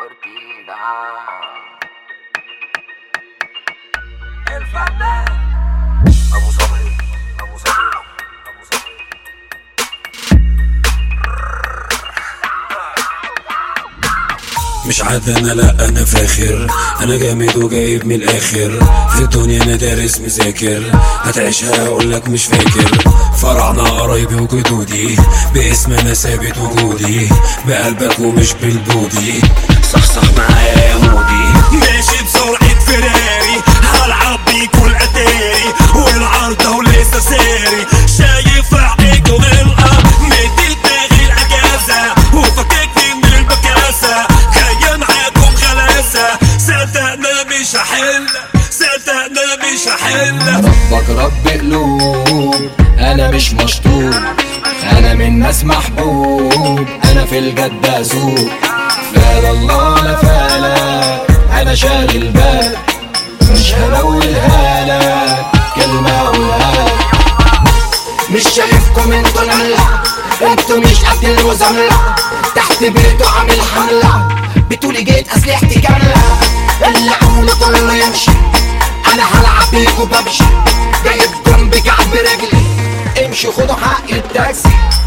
Ortega. El fanal. Vamos a ver, vamos a ver, vamos a ver. مش عادة انا لا انا فاخر انا جامد وجايب من الاخر في الدنيا انا دارس مذاكر هتعيشها اقولك مش فاكر فرعنا قرايبي وجدودي باسم انا ثابت وجودي بقلبك ومش بالبودي صحصح معايا يا مودي ماشي بسرعة فراري هلعب بيك والاتاري والعرضة ولسه ساري شايف عقيكم الأرض مدي دماغي الأجازة وفككني من البكاسة جاية معاكم غلاسة صدقنا مش هحل صدقنا مش هحل ربك رب قلوب انا مش مشطوب انا من ناس محبوب انا في الجد اسوق فال الله لا فالا انا شاغل بال مش هلولها لك كلمة اقولها لك. مش شايفكم انتوا نملة انتوا مش قد المزاملة تحت بيته عامل حملة بتقولي جيت اسلحتي كاملة اللي عمله كله يمشي انا هلعب بيكوا بمشي جايب جنبي كعب رجلي امشي خدوا حق التاكسي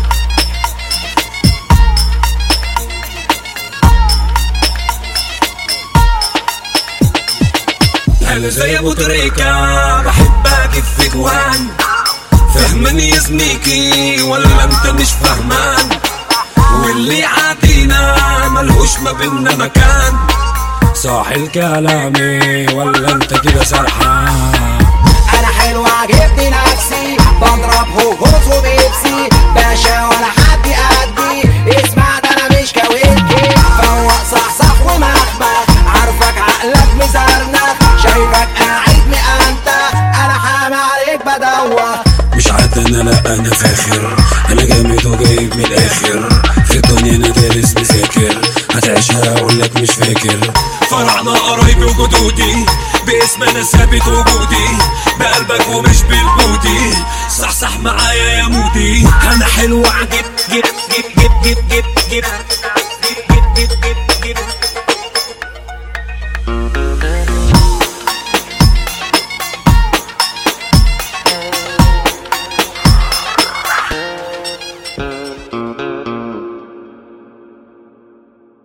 انا زي ابو تريكة بحب اجيب في جوان فهمني يا زميكي ولا انت مش فهمان واللي عادينا ملهوش ما بينا مكان صاحي كلامي ولا انت كده سرحان انا حلو عجبني نفسي بضرب هوهوس وبيبسي باشا ولا حد قدي اسمع ده انا مش كاويكي فوق صحصح ومخمخ عارفك عقلك مزرنخ شايفك قاعد مأنتخ انا حامي عليك بدوخ مش عادة انا لا انا فاخر انا جامد وجايب من الاخر في الدنيا انا دارس مذاكر هتعيشها اقولك مش فاكر فرعنا قرايبي وجدودي باسم انا ثابت وجودي بقلبك ومش بالبودي صح صح معايا يا مودي انا حلو عجب جب جب جب جب جب جب